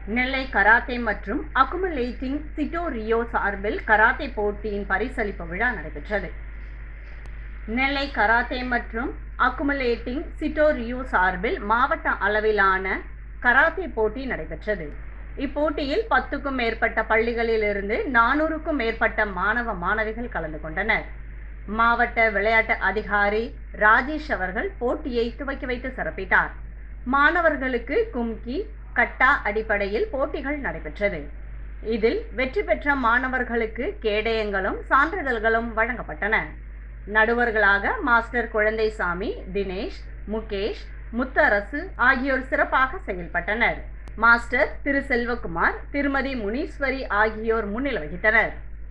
நெல்லை karate மற்றும் accumulating Shito Ryu சார்பில் karate போட்டியின் பரிசளிப்பு விழா நடைபெற்றது நெல்லை கராத்தே மற்றும் அக்குமுலேட்டிங் சிட்டோ ரியோ சார்பில் மாவட்ட அளவிலான கராத்தே போட்டி நடைபெற்றது இப்போட்டியில் பத்துக்கும் மேற்பட்ட பள்ளிகளிலிருந்து நானூறுக்கும் மேற்பட்ட மாணவ மாணவிகள் கலந்து கொண்டனர் மாவட்ட விளையாட்டு அதிகாரி ராஜேஷ் அவர்கள் போட்டியை துவக்கி வைத்து சிறப்பித்தார் மாணவர்களுக்கு கும்கி கட்டா அடிப்படையில் போட்டிகள் நடைபெற்றது இதில் வெற்றி பெற்ற மாணவர்களுக்கு கேடயங்களும் சான்றிதழ்களும் வழங்கப்பட்டன நடுவர்களாக மாஸ்டர் குழந்தைசாமி தினேஷ் முகேஷ் முத்தரசு ஆகியோர் சிறப்பாக செயல்பட்டனர் மாஸ்டர் திரு செல்வகுமார் திருமதி முனீஸ்வரி ஆகியோர் முன்னிலை வகித்தனர்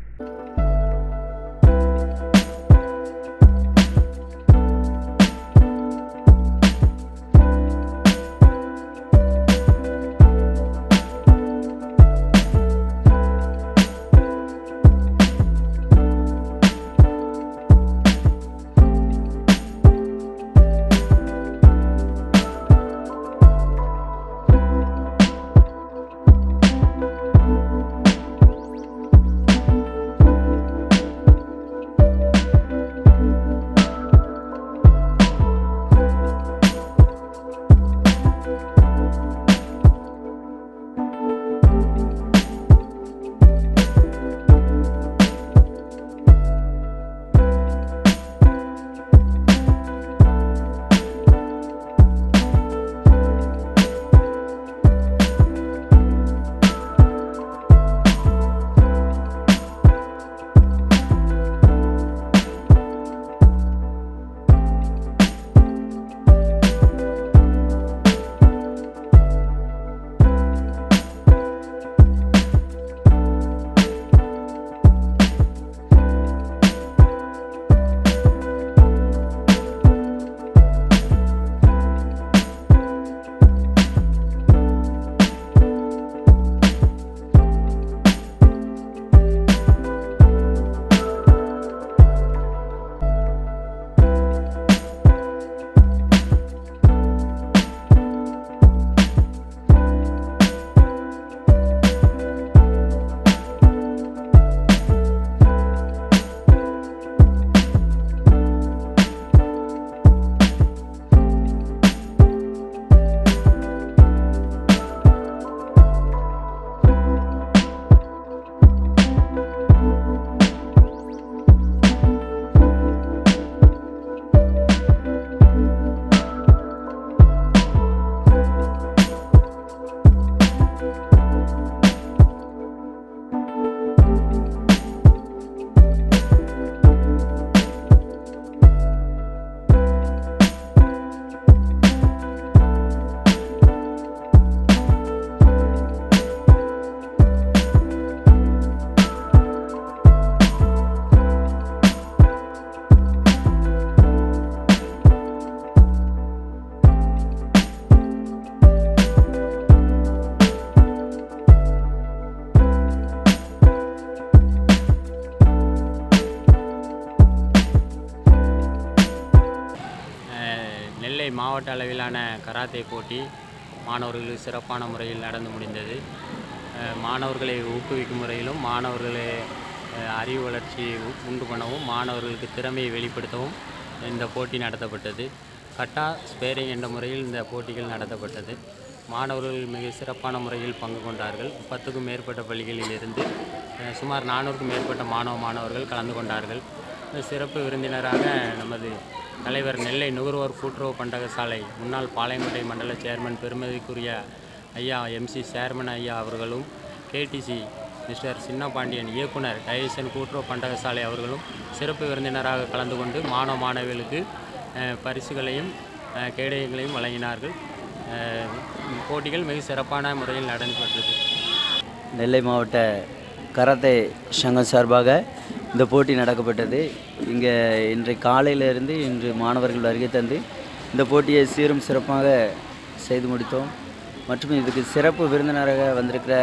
அஹ், நெல்லை மாவட்ட அளவிலான கராத்தே போட்டி மாணவர்களுக்கு சிறப்பான முறையில் நடந்து முடிந்தது அஹ், மாணவர்களை ஊக்குவிக்கும் முறையிலும் மாணவர்களை அஹ், அறிவு வளர்ச்சியை உ- உண்டு பண்ணவும் மாணவர்களுக்கு திறமையை வெளிப்படுத்தவும் இந்த போட்டி நடத்தப்பட்டது கட்டா ஸ்பேரிங் என்ற முறையில் இந்த போட்டிகள் நடத்தப்பட்டது மாணவர்கள் மிக சிறப்பான முறையில் பங்கு கொண்டார்கள் பத்துக்கும் மேற்பட்ட பள்ளிகளில் இருந்து அஹ், சுமார் நானூறுக்கும் மேற்பட்ட மாணவ மாணவர்கள் கலந்து கொண்டார்கள் சிறப்பு விருந்தினராக நமது தலைவர் நெல்லை நுகர்வோர் கூட்டுறவு பண்டகசாலை முன்னாள் பாளையங்கோட்டை மண்டல சேர்மன் பெருமதிக்குரிய ஐயா எம்சி சேர்மன் ஐயா அவர்களும் கேடிசி மிஸ்டர் சின்னபாண்டியன் இயக்குனர் டைசன் கூட்டுறவு பண்டகசாலை அவர்களும் சிறப்பு விருந்தினராக கலந்து கொண்டு மாணவ மாணவிகளுக்கு அஹ், பரிசுகளையும் அஹ், கேடயங்களையும் வழங்கினார்கள் அஹ், போட்டிகள் மிக சிறப்பான முறையில் நடைபெற்றது நெல்லை மாவட்ட கராத்தே சங்கம் சார்பாக இந்த போட்டி நடக்கப்பட்டது இங்கே இன்றைய காலையிலிருந்து இன்று மாணவர்கள் வருகை தந்து இந்த போட்டியை சீரும் சிறப்பாக செய்து முடித்தோம் மற்றும் இதுக்கு சிறப்பு விருந்தினராக வந்திருக்கிற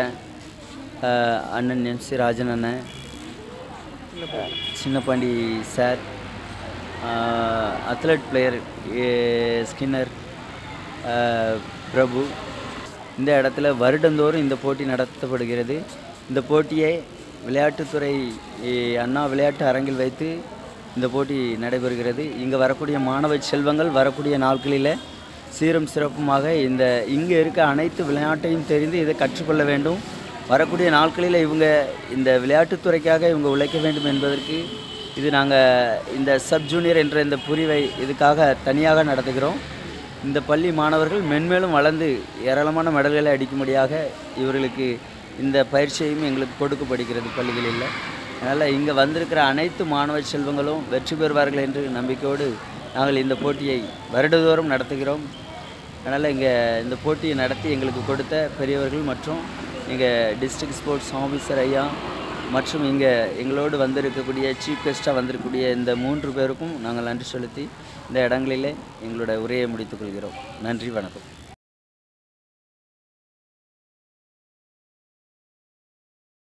அஹ், அண்ணன் எம் சி ராஜன் அண்ணன் சின்னப்பாண்டி சார் அத்லட் பிளேயர் ஸ்கின்னர் அஹ், பிரபு இந்த இடத்துல வருடந்தோறும் இந்த போட்டி நடத்தப்படுகிறது இந்த போட்டியை விளையாட்டுத்துறை eh, அண்ணா விளையாட்டு அரங்கில் வைத்து இந்த போட்டி நடைபெறுகிறது இங்கே வரக்கூடிய மாணவ செல்வங்கள் வரக்கூடிய நாட்களில் சீரும் சிறப்புமாக இந்த இங்கே இருக்க அனைத்து விளையாட்டையும் தெரிந்து இதை கற்றுக்கொள்ள வேண்டும் வரக்கூடிய நாட்களில் இவங்க இந்த விளையாட்டுத்துறைக்காக இவங்க உழைக்க வேண்டும் என்பதற்கு இது நாங்கள் இந்த சப் ஜூனியர் என்ற இந்த புரிவை இதுக்காக தனியாக நடத்துகிறோம் இந்த பள்ளி மாணவர்கள் மென்மேலும் வளர்ந்து ஏராளமான மெடல்களை அடிக்கும்படியாக இவர்களுக்கு இந்த பயிற்சியையும் எங்களுக்கு கொடுக்கப்படுகிறது பள்ளிகளில் அதனால் இங்கே வந்திருக்கிற அனைத்து மாணவ செல்வங்களும் வெற்றி பெறுவார்கள் என்று நம்பிக்கையோடு நாங்கள் இந்த போட்டியை வருடதோறும் நடத்துகிறோம் அதனால் இங்கே இந்த போட்டியை நடத்தி எங்களுக்கு கொடுத்த பெரியவர்கள் மற்றும் எங்கள் டிஸ்ட்ரிக்ட் ஸ்போர்ட்ஸ் ஆஃபீஸர் ஐயா மற்றும் இங்கே எங்களோடு வந்திருக்கக்கூடிய சீஃப் கெஸ்ட்டாக வந்திருக்கக்கூடிய இந்த மூன்று பேருக்கும் நாங்கள் நன்றி செலுத்தி இந்த இடங்களிலே எங்களோட உரையை முடித்துக்கொள்கிறோம் நன்றி வணக்கம்